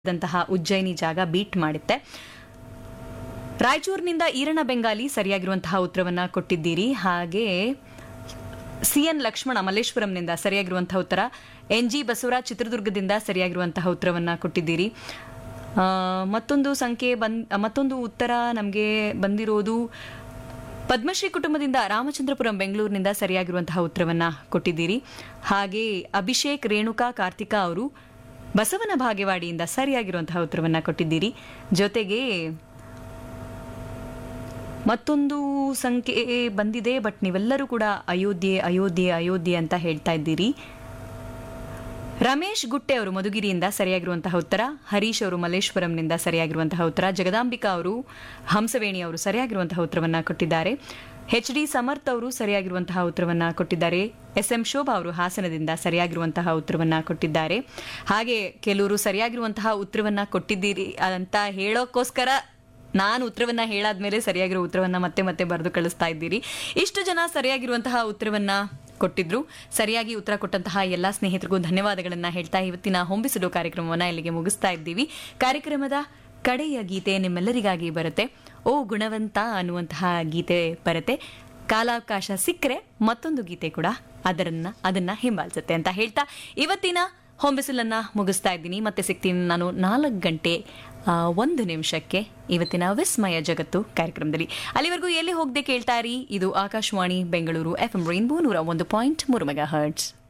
ದಂತಹ ಉಜ್ಜಯಿನಿ ಜಾಗ ಬೀಟ್ ಮಾಡುತ್ತೆ ರಾಯಚೂರಿನಿಂದ ಈರಣ ಬೆಂಗಾಲಿ ಸರಿಯಾಗಿರುವಂತಹ ಉತ್ತರವನ್ನ ಕೊಟ್ಟಿದ್ದೀರಿ ಹಾಗೆ ಸಿ ಎನ್ ಲಕ್ಷ್ಮಣ ಮಲ್ಲೇಶ್ವರಂನಿಂದ ಸರಿಯಾಗಿರುವಂತಹ ಉತ್ತರ ಎನ್ ಜಿ ಬಸವರಾಜ್ ಚಿತ್ರದುರ್ಗದಿಂದ ಸರಿಯಾಗಿರುವಂತಹ ಉತ್ತರವನ್ನ ಕೊಟ್ಟಿದ್ದೀರಿ ಆ, ಮತ್ತೊಂದು ಸಂಖ್ಯೆ ಬಂದ್ ಮತ್ತೊಂದು ಉತ್ತರ ನಮಗೆ ಬಂದಿರೋದು ಪದ್ಮಶ್ರೀ ಕುಟುಂಬದಿಂದ ರಾಮಚಂದ್ರಪುರಂ ಬೆಂಗಳೂರಿನಿಂದ ಸರಿಯಾಗಿರುವಂತಹ ಉತ್ತರವನ್ನ ಕೊಟ್ಟಿದ್ದೀರಿ ಹಾಗೆ ಅಭಿಷೇಕ್ ರೇಣುಕಾ ಕಾರ್ತಿಕಾ ಅವರು ಬಸವನ ಭಾಗ್ಯವಾಡಿಯಿಂದ ಸರಿಯಾಗಿರುವಂತಹ ಉತ್ತರವನ್ನ ಕೊಟ್ಟಿದ್ದೀರಿ ಜೊತೆಗೆ ಮತ್ತೊಂದು ಸಂಖ್ಯೆ ಬಂದಿದೆ ಬಟ್ ನೀವೆಲ್ಲರೂ ಕೂಡ ಅಯೋಧ್ಯೆ ಅಯೋಧ್ಯೆ ಅಯೋಧ್ಯೆ ಅಂತ ಹೇಳ್ತಾ ಇದ್ದೀರಿ ರಮೇಶ್ ಗುಟ್ಟೆ ಅವರು ಮಧುಗಿರಿಯಿಂದ ಸರಿಯಾಗಿರುವಂತಹ ಉತ್ತರ ಹರೀಶ್ ಅವರು ಮಲ್ಲೇಶ್ವರಂನಿಂದ ಸರಿಯಾಗಿರುವಂತಹ ಉತ್ತರ ಜಗದಾಂಬಿಕಾ ಅವರು ಹಂಸವೇಣಿ ಅವರು ಸರಿಯಾಗಿರುವಂತಹ ಉತ್ತರವನ್ನ ಕೊಟ್ಟಿದ್ದಾರೆ ಎಚ್ ಡಿ ಸಮರ್ಥ್ ಅವರು ಸರಿಯಾಗಿರುವಂತಹ ಉತ್ತರವನ್ನ ಕೊಟ್ಟಿದ್ದಾರೆ ಎಸ್ ಎಂ ಶೋಭಾ ಅವರು ಹಾಸನದಿಂದ ಸರಿಯಾಗಿರುವಂತಹ ಉತ್ತರವನ್ನ ಕೊಟ್ಟಿದ್ದಾರೆ ಹಾಗೆ ಕೆಲವರು ಸರಿಯಾಗಿರುವಂತಹ ಉತ್ತರವನ್ನ ಕೊಟ್ಟಿದ್ದೀರಿ ಅಂತ ಹೇಳೋಕ್ಕೋಸ್ಕರ ನಾನು ಉತ್ತರವನ್ನ ಹೇಳಾದ್ಮೇಲೆ ಸರಿಯಾಗಿರೋ ಉತ್ತರವನ್ನ ಮತ್ತೆ ಮತ್ತೆ ಬರೆದು ಕಳಿಸ್ತಾ ಇದ್ದೀರಿ ಇಷ್ಟು ಜನ ಸರಿಯಾಗಿರುವಂತಹ ಉತ್ತರವನ್ನ ಕೊಟ್ಟಿದ್ರು ಸರಿಯಾಗಿ ಉತ್ತರ ಕೊಟ್ಟಂತಹ ಎಲ್ಲಾ ಸ್ನೇಹಿತರಿಗೂ ಧನ್ಯವಾದಗಳನ್ನ ಹೇಳ್ತಾ ಇವತ್ತಿನ ಹೊಂಬಿಸಿಡು ಕಾರ್ಯಕ್ರಮವನ್ನ ಇಲ್ಲಿಗೆ ಮುಗಿಸ್ತಾ ಇದ್ದೀವಿ ಕಾರ್ಯಕ್ರಮದ ಕಡೆಯ ಗೀತೆ ನಿಮ್ಮೆಲ್ಲರಿಗಾಗಿ ಬರುತ್ತೆ ಓ ಗುಣವಂತ ಅನ್ನುವಂತಹ ಗೀತೆ ಬರುತ್ತೆ ಕಾಲಾವಕಾಶ ಸಿಕ್ಕರೆ ಮತ್ತೊಂದು ಗೀತೆ ಕೂಡ ಅದರನ್ನ ಅದನ್ನ ಹಿಂಬಾಲಿಸುತ್ತೆ ಅಂತ ಹೇಳ್ತಾ ಇವತ್ತಿನ ಹೊಂಬಿಸಿಲನ್ನ ಮುಗಿಸ್ತಾ ಇದ್ದೀನಿ ಮತ್ತೆ ಸಿಗ್ತೀನಿ ನಾನು ನಾಲ್ಕು ಗಂಟೆ ಆ, ಒಂದು ನಿಮಿಷಕ್ಕೆ ಇವತ್ತಿನ ವಿಸ್ಮಯ ಜಗತ್ತು ಕಾರ್ಯಕ್ರಮದಲ್ಲಿ ಅಲ್ಲಿವರೆಗೂ ಎಲ್ಲಿ ಹೋಗದೆ ಕೇಳ್ತಾ ಇರಿ ಇದು Akashvani Bengaluru F M rainbow ನೂರ ಒಂದು ಪಾಯಿಂಟ್ ಮೂರು ಮೆಗಾ ಹರ್ಟ್ಸ್